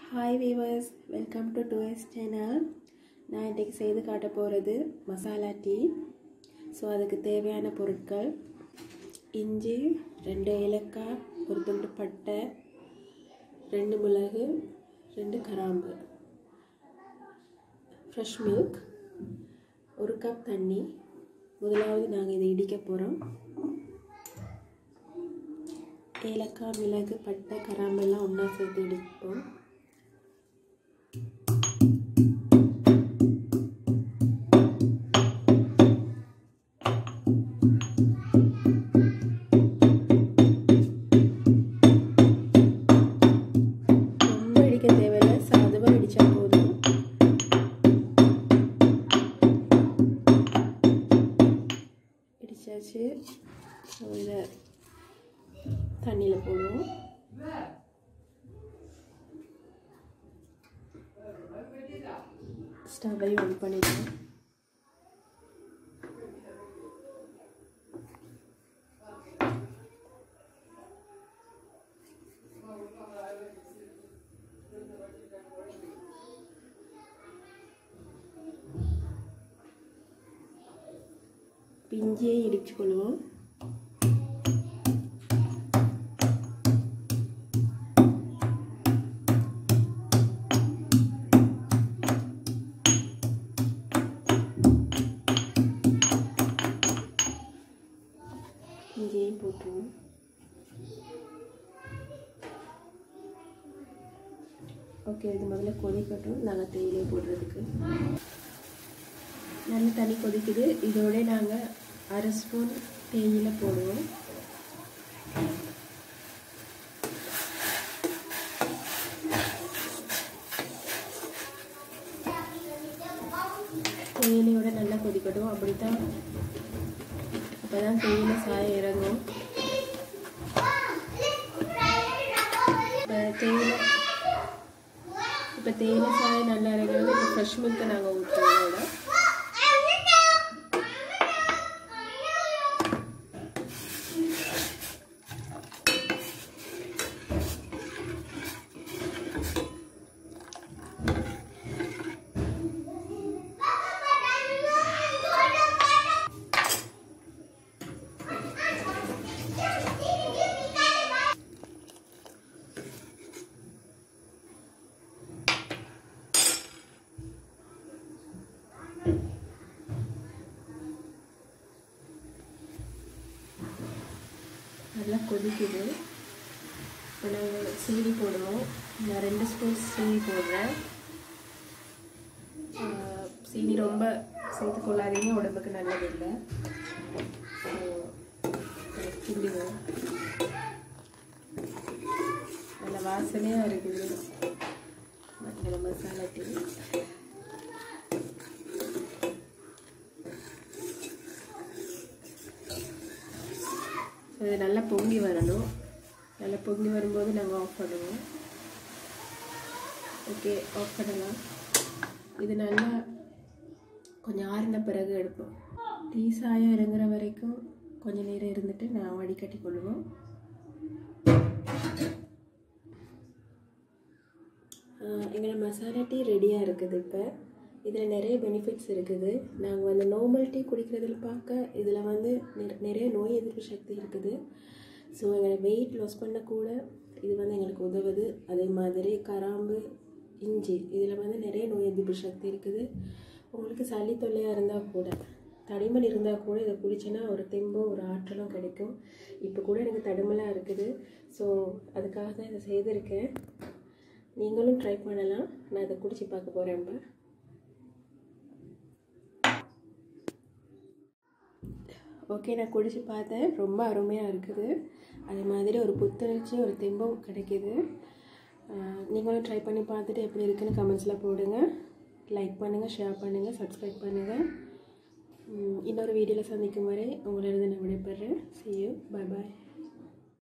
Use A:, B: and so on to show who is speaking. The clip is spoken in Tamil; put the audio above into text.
A: ஹாய் வீவர்ஸ் வெல்கம் டு டுஎஸ் சேனல் நான் இன்றைக்கி செய்து காட்ட போகிறது மசாலா டீ ஸோ அதுக்கு தேவையான பொருட்கள் இஞ்சி ரெண்டு ஏலக்காய் ஒரு துண்டு பட்டை ரெண்டு மிளகு ரெண்டு கிராம்பு ஃப்ரெஷ் மில்க் ஒரு கப் தண்ணி முதலாவது நாங்கள் இதை இடிக்க போகிறோம் ஏலக்காய் மிளகு பட்டை கராம்பெல்லாம் ஒன்றா சேர்த்து இடிப்போம் ரொம்ப இடிக்க தேவையில்லை சாதுவாக இடித்தா போதும் இடிச்சாச்சு ஸோ இதை தண்ணியில் போடுவோம் ஸ்டவ்வை ஆன் பண்ணிடுவோம் இஞ்சியை இடிச்சு கொள்வோம் இங்கேயும் போட்டுருவோம் ஓகே இது முதல்ல கொதிக்கட்டும் நாங்கள் தேயிலை போடுறதுக்கு நல்ல தண்ணி கொதிக்குது இதோட நாங்கள் அரை ஸ்பூன் தேயிலை போடுவோம் தேயிலையோட நல்லா கொதிக்கட்டும் அப்படித்தான் அப்போ தான் தேயிலை சாயம் இறங்கும் இப்போ தேயிலை இப்போ தேயிலை சாயம் நல்லா இறங்குறது இப்போ ஃப்ரெஷ் மில்க்கை நாங்கள் ஊற்றுவோம் அதோட நல்லா கொதிக்குது இப்போ நாங்கள் சீனி போடுவோம் நான் ரெண்டு ஸ்பூன் சீனி போடுறேன் சீனி ரொம்ப சேர்த்து கொள்ளாதீங்க உடம்புக்கு நல்லது இல்லை கிண்டிடுவோம் நல்ல வாசனையாக இருக்குது நல்ல மசாலா டீ ஸோ இது நல்லா பொங்கி வரணும் நல்லா பொங்கி வரும்போது நாங்கள் ஆஃப் பண்ணுவோம் ஓகே ஆஃப் பண்ணலாம் இது நல்லா கொஞ்சம் ஆறின பிறகு எடுப்போம் டீ சாயம் இறங்குற வரைக்கும் கொஞ்சம் நேரம் இருந்துட்டு நான் வடிகட்டி கொள்ளுவோம் எங்களோட மசாலா டீ ரெடியாக இருக்குது இப்போ இதில் நிறைய பெனிஃபிட்ஸ் இருக்குது நாங்கள் வந்து நார்மல் டீ குடிக்கிறதில் பார்க்க இதில் வந்து நிறைய நோய் எதிர்ப்பு சக்தி இருக்குது ஸோ எங்களை வெயிட் லாஸ் பண்ணக்கூட இது வந்து எங்களுக்கு உதவுது அதே மாதிரி கராம்பு இஞ்சி இதில் வந்து நிறைய நோய் எதிர்ப்பு சக்தி இருக்குது உங்களுக்கு சளி தொல்லையாக இருந்தால் கூட தடிமல் இருந்தால் கூட இதை குடிச்சேன்னா ஒரு தெம்பும் ஒரு ஆற்றலும் கிடைக்கும் இப்போ கூட எனக்கு தடுமலாக இருக்குது ஸோ அதுக்காக தான் இதை செய்திருக்கேன் நீங்களும் ட்ரை பண்ணலாம் நான் இதை குடிச்சு பார்க்க போகிறேன் இப்போ ஓகே நான் குடிச்சு பார்த்தேன் ரொம்ப அருமையாக இருக்குது அதே மாதிரி ஒரு புத்துணர்ச்சி ஒரு தெம்பம் கிடைக்கிது நீங்களும் ட்ரை பண்ணி பார்த்துட்டு எப்படி இருக்குன்னு கமெண்ட்ஸில் போடுங்க லைக் பண்ணுங்கள் ஷேர் பண்ணுங்கள் சப்ஸ்கிரைப் பண்ணுங்கள் இன்னொரு வீடியோவில் சந்திக்கும் வரை உங்களிடம் நான் விடைபெறேன் சி யூ பாய் பாய்